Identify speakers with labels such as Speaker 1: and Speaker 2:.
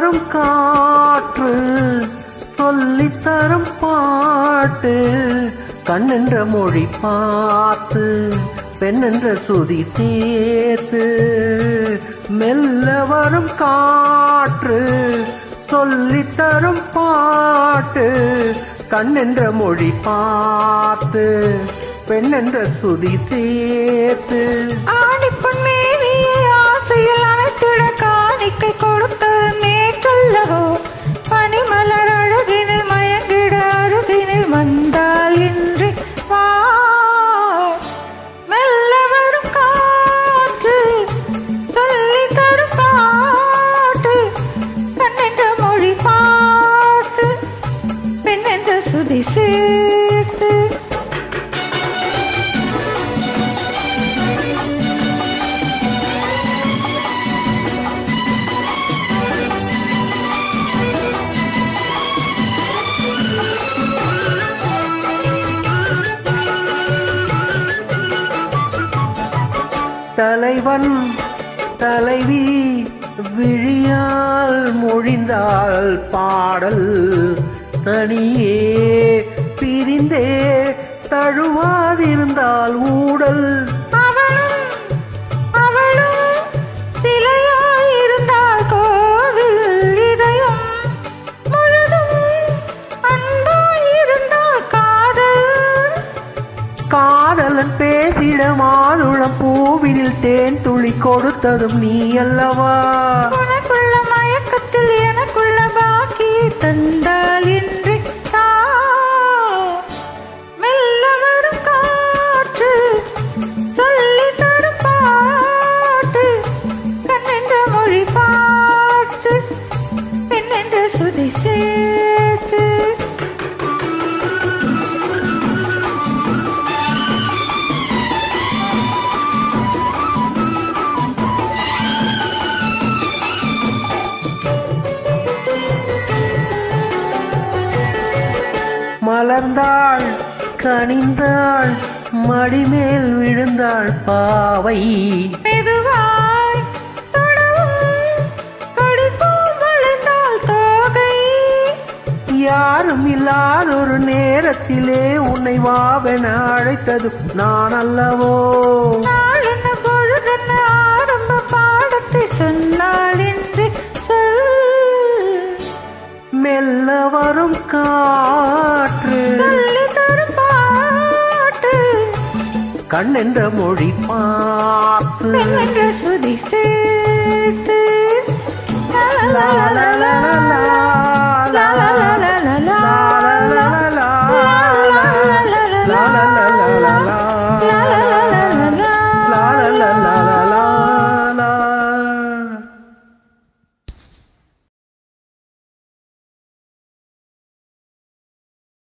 Speaker 1: வரும் காற்று சொல்லித் தரும் பாட்டு கண்ணென்ற மொழி பார்த்து பெண்ணென்ற சுதி சேர்த்து மெல்ல வரும் காற்று சொல்லித் தரும் பாட்டு கண்ணென்ற மொழி பார்த்து பெண்ணென்ற சுதி சேர்த்து
Speaker 2: ஆணிப்பொன் மேனியை ஆசையில் அணைத்திட காணிக்கை கொடுத்தது நேற்றல்லவோ பனிமலர் அழகினில் மயங்கிட அருகினில் வந்தால் இன்றி வா மெல்ல வரும் காற்று சொல்லி தரும் பாட்டு கண்ணென்ற மொழி பார்த்து பெண்ணென்ற சுதி சேர்த்து
Speaker 1: தலைவன் தலைவி விழியால் மொழிந்தால் பாடல் தனியே பிரிந்தே தழுவாதிருந்தால் ஊடல்
Speaker 2: அவளும் அவளும் சிலையாயிருந்தால் கோவில் இதயம் முழுதும் அன்பாயிருந்தால் காதல்
Speaker 1: காதலன் பேசிட மாதுளம் பூவினில் தேன் துளி கொடுத்ததும் நீ அல்லவா
Speaker 2: உனக்குள்ள மயக்கத்தில் எனக்குள்ள பாக்கி தந்தால் இன்றி தா மெல்ல வரும் காற்று சொல்லி தரும் பாட்டு கண்ணென்ற மொழி பார்த்து பெண்ணென்ற சுதி சேர்த்து
Speaker 1: மலர்ந்தாள் கனிந்தாள் மடிமேல் விழுந்தாள் பாவை
Speaker 2: மெதுவாய் தொடவும் கொடிப்போல் வளைந்தால் தோகை
Speaker 1: யாரும் இல்லாத ஒரு நேரத்திலே உன்னை வாவென அழைத்தது நான் அல்லவோ
Speaker 2: நாளென்ன பொழுதென்ன ஆரம்ப பாடத்தை சொன்னால் என்று சொல்
Speaker 1: மெல்ல வரும் காற்று
Speaker 2: சொல்லி தரும் பாட்டு
Speaker 1: கண்ணென்ற மொழி பார்த்து
Speaker 2: பெண்ணென்ற சுதி சேர்